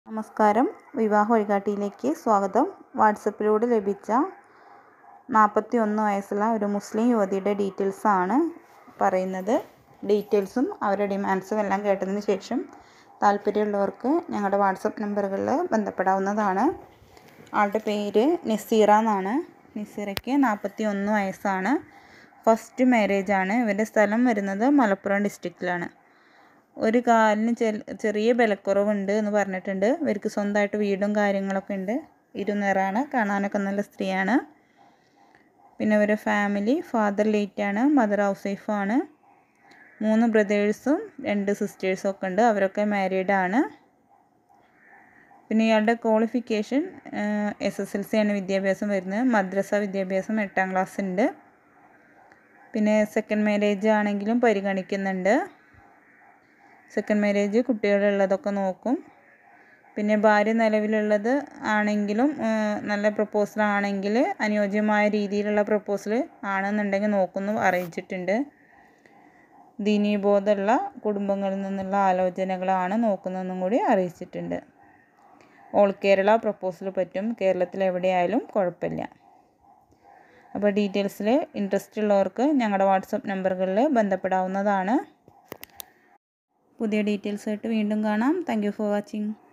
നമസ്കാരം വിവാഹ വഴികാട്ടിയിലേക്ക് സ്വാഗതം വാട്സപ്പിലൂടെ ലഭിച്ച നാൽപ്പത്തി ഒന്ന് വയസ്സുള്ള ഒരു മുസ്ലിം യുവതിയുടെ ഡീറ്റെയിൽസാണ് പറയുന്നത് ഡീറ്റെയിൽസും അവരുടെ ഡിമാൻഡ്സും എല്ലാം കേട്ടതിന് ശേഷം താല്പര്യമുള്ളവർക്ക് ഞങ്ങളുടെ വാട്സപ്പ് നമ്പറുകളിൽ ബന്ധപ്പെടാവുന്നതാണ് ആളുടെ പേര് നസീറ എന്നാണ് നസീറയ്ക്ക് നാൽപ്പത്തി ഒന്ന് വയസ്സാണ് ഫസ്റ്റ് മാരേജ് ആണ് ഇവരുടെ സ്ഥലം വരുന്നത് മലപ്പുറം ഡിസ്ട്രിക്റ്റിലാണ് ഒരു കാലിന് ചെറിയ ബലക്കുറവുണ്ട് എന്ന് പറഞ്ഞിട്ടുണ്ട് ഇവർക്ക് സ്വന്തമായിട്ട് വീടും കാര്യങ്ങളൊക്കെ ഉണ്ട് ഇരുനിറാണ് കാണാനൊക്കെ നല്ല സ്ത്രീയാണ് പിന്നെ ഇവരുടെ ഫാമിലി ഫാദർ ലേറ്റ് ആണ് മദർ ഹൗസ് വൈഫാണ് മൂന്ന് ബ്രദേഴ്സും രണ്ട് സിസ്റ്റേഴ്സും ഒക്കെ ഉണ്ട് അവരൊക്കെ മാരീഡ് ആണ് പിന്നെ ഇയാളുടെ qualification S S L C ആണ് വിദ്യാഭ്യാസം വരുന്നത് മദ്രസ വിദ്യാഭ്യാസം എട്ടാം ക്ലാസ് ഉണ്ട് പിന്നെ സെക്കൻഡ് മാരേജ് ആണെങ്കിലും പരിഗണിക്കുന്നുണ്ട് സെക്കൻഡ് മാരേജ് കുട്ടികളുള്ളതൊക്കെ നോക്കും പിന്നെ ഭാര്യ നിലവിലുള്ളത് ആണെങ്കിലും നല്ല പ്രപ്പോസൽ ആണെങ്കിൽ അനുയോജ്യമായ രീതിയിലുള്ള പ്രപ്പോസൽ ആണെന്നുണ്ടെങ്കിൽ നോക്കുന്നു അറിയിച്ചിട്ടുണ്ട് ദീനീബോധമുള്ള കുടുംബങ്ങളിൽ നിന്നുള്ള ആലോചനകളാണ് നോക്കുന്നതെന്നും കൂടി അറിയിച്ചിട്ടുണ്ട് ഓൾ കേരള പ്രപ്പോസൽ പറ്റും കേരളത്തിൽ എവിടെയായാലും കുഴപ്പമില്ല അപ്പോൾ ഡീറ്റെയിൽസിൽ ഇൻട്രസ്റ്റ് ഉള്ളവർക്ക് ഞങ്ങളുടെ വാട്സപ്പ് നമ്പറുകളിൽ ബന്ധപ്പെടാവുന്നതാണ് പുതിയ ഡീറ്റെയിൽസ് ആയിട്ട് വീണ്ടും കാണാം താങ്ക് ഫോർ വാച്ചിങ്